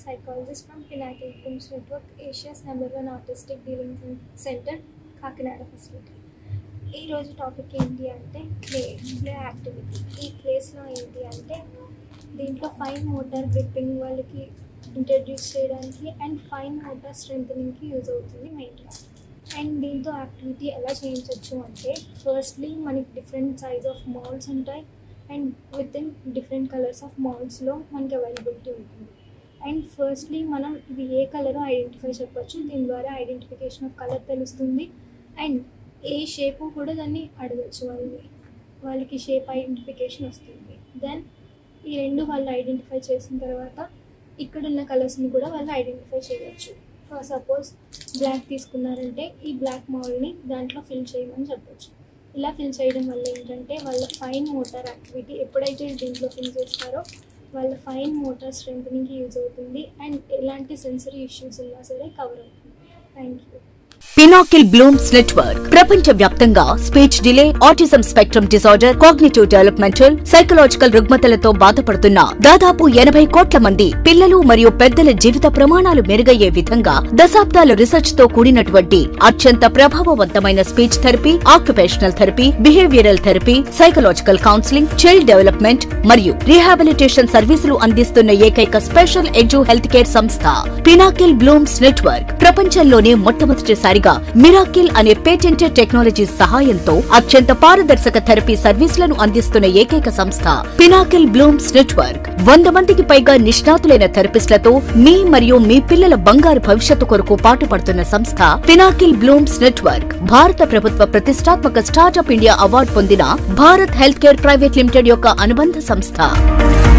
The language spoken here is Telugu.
psychologist from Pinnacle Films Network, Asia's number one autistic dealing center, Kakinada facility ఈరోజు టాపిక్ ఏంటి అంటే ప్లే ప్లే యాక్టివిటీ ఈ ప్లేస్లో ఏంటి అంటే దీంట్లో ఫైన్ మోటార్ గ్రిప్పింగ్ వాళ్ళకి ఇంట్రడ్యూస్ చేయడానికి and fine motor strength use అవుతుంది మెయిన్గా అండ్ దీంతో యాక్టివిటీ ఎలా చేయించవచ్చు అంటే ఫస్ట్లీ మనకి డిఫరెంట్ సైజ్ ఆఫ్ మాల్స్ ఉంటాయి and with in different colours of మాల్స్లో మనకి అవైలబిలిటీ ఉంటుంది అండ్ ఫస్ట్లీ మనం ఇది ఏ కలరో ఐడెంటిఫై చెప్పొచ్చు దీని ద్వారా ఐడెంటిఫికేషన్ ఆఫ్ కలర్ తెలుస్తుంది అండ్ ఏ షేపు కూడా దాన్ని అడగచ్చు వాళ్ళని వాళ్ళకి షేప్ ఐడెంటిఫికేషన్ వస్తుంది దెన్ ఈ రెండు వాళ్ళు ఐడెంటిఫై చేసిన తర్వాత ఇక్కడున్న కలర్స్ని కూడా వాళ్ళు ఐడెంటిఫై చేయవచ్చు ఫర్ సపోజ్ బ్లాక్ తీసుకున్నారంటే ఈ బ్లాక్ మాల్ని దాంట్లో ఫిల్ చేయమని చెప్పొచ్చు ఇలా ఫిల్ చేయడం వల్ల ఏంటంటే వాళ్ళ ఫైన్ మోటార్ యాక్టివిటీ ఎప్పుడైతే దీంట్లో ఫిల్ చేస్తారో వాళ్ళ ఫైన్ మోటార్ స్ట్రెంగ్త్నింగ్కి యూజ్ అవుతుంది అండ్ ఎలాంటి సెన్సరీ ఇష్యూస్ ఉన్నా సరే కవర్ అవుతుంది thank you Pinnacle Blooms network ప్రపంచ వ్యాప్తంగా speech delay autism spectrum disorder cognitive developmental psychological రుగ్మతలతో బాధపడుతున్న దాదాపు ఎనభై కోట్ల మంది పిల్లలు మరియు పెద్దల జీవిత ప్రమాణాలు మెరుగయ్యే విధంగా దశాబ్దాల రీసెర్చ్ తో కూడినటువంటి అత్యంత ప్రభావవంతమైన speech therapy occupational therapy behavioural therapy psychological counselling child development మరియు రీహాబిలిటేషన్ సర్వీసులు అందిస్తున్న ఏకైక స్పెషల్ ఎడ్యు హెల్త్ కేర్ సంస్థ పినాకిల్ బ్లూమ్స్ నెట్వర్క్ ప్రపంచంలోనే మొట్టమొదటిసారిగా మిరాకిల్ అనే పేటెంటెడ్ టెక్నాలజీ సహాయంతో అత్యంత పారదర్శక థెరపీ సర్వీసులను అందిస్తున్న ఏకైక సంస్థ పినాకిల్ బ్లూమ్స్ నెట్వర్క్ వంద మందికి పైగా నిష్ణాతులైన థెరపిస్టులతో మీ మరియు మీ పిల్లల బంగారు భవిష్యత్తు కొరకు పాటుపడుతున్న సంస్థ పినాకిల్ బ్లూమ్స్ నెట్వర్క్ భారత ప్రభుత్వ ప్రతిష్టాత్మక స్టార్టప్ ఇండియా అవార్డు పొందిన Bharat health care private limited యొక్క అనుబంధ సంస్థ